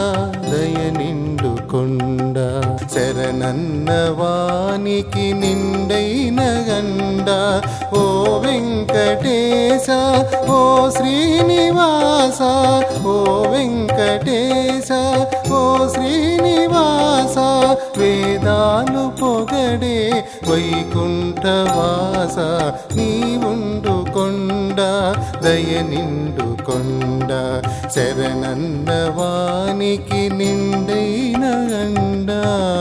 దయ నిండు కొండ శరణన్న వానికి నిండైన గండ ఓ వెంకటేశ ఓ శ్రీనివాస ఓ వెంకటేశ ఓ శ్రీనివాస వేదాలు పొగడే వైకుంఠవాస నీవుండు కొండ దయ నిండు కొండ శరణన్న వానికి నిండైన గండా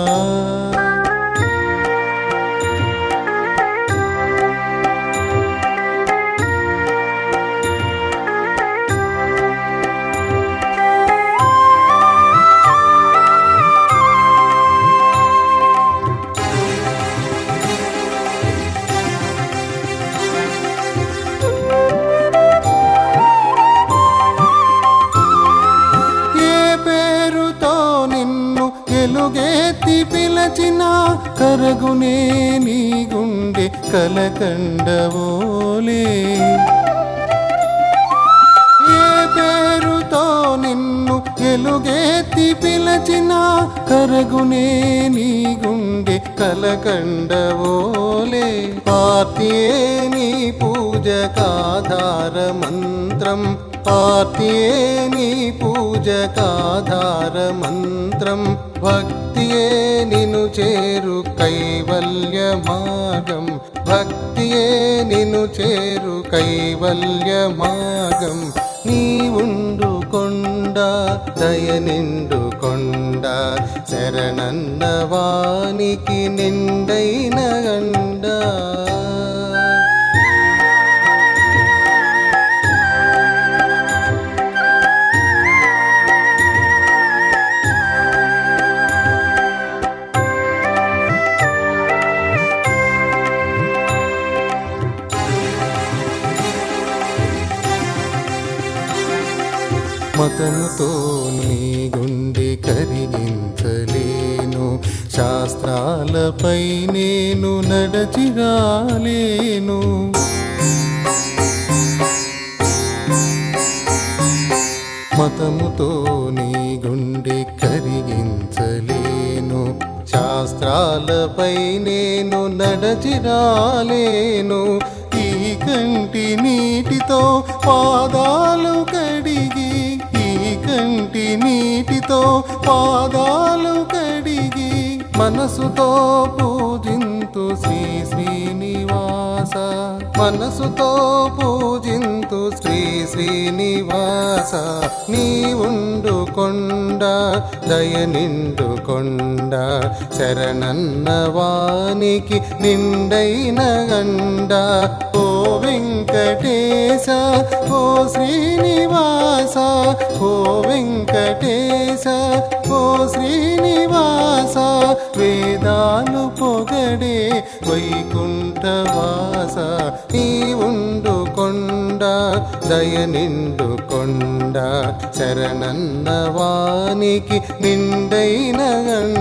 ఏ పేరుతో నిన్ను ఎలుగెత్తి పిలచిన కరగునే నీ గుండె కలకండవోలే ఏ పేరుతో నిన్ను ఎలుగెత్తి పిలచిన కరగునే నీ గుండె కలకండవోలే పార్తియే నీ పూజకాధార మంత్రం పార్తియే నీ పూజకాధార మంత్రం భక్తియే నిను చేరు కైవల్య మార్గం భక్తియే నిను చేరు కైవల్య మార్గం నీ ఉండు కొండ దయ నిండు కొండ శరణన్న వానికి నిండైన గండా మతముతో నీ గుండె కరిగించలేను శాస్త్రాలపై నేను నడచిరాలేను మతముతో నీ గుండె కరిగించలేను శాస్త్రాలపై నేను నడచిరాలేను ఈ కంటి నీటితో పాదాలు కడిగి ఈ కంటి నీటితో పాదాలు కడిగి మనసుతో పూజింతు శ్రీ శ్రీనివాస మనసుతో పూజింతు శ్రీ శ్రీనివాస నీ ఉండు కొండ దయ నిండు కొండ శరణన్న వానికి నిండైన గండ ఓ వెంకటేశ ఓ శ్రీనివాస ఓ వెంకటేశ ఓ శ్రీనివాస వేదాలు పొగడే వైకుంఠవాస నీ ఉండు కొండ దయ నిండు కొండ శరణన్న వానికి నిండైన గండ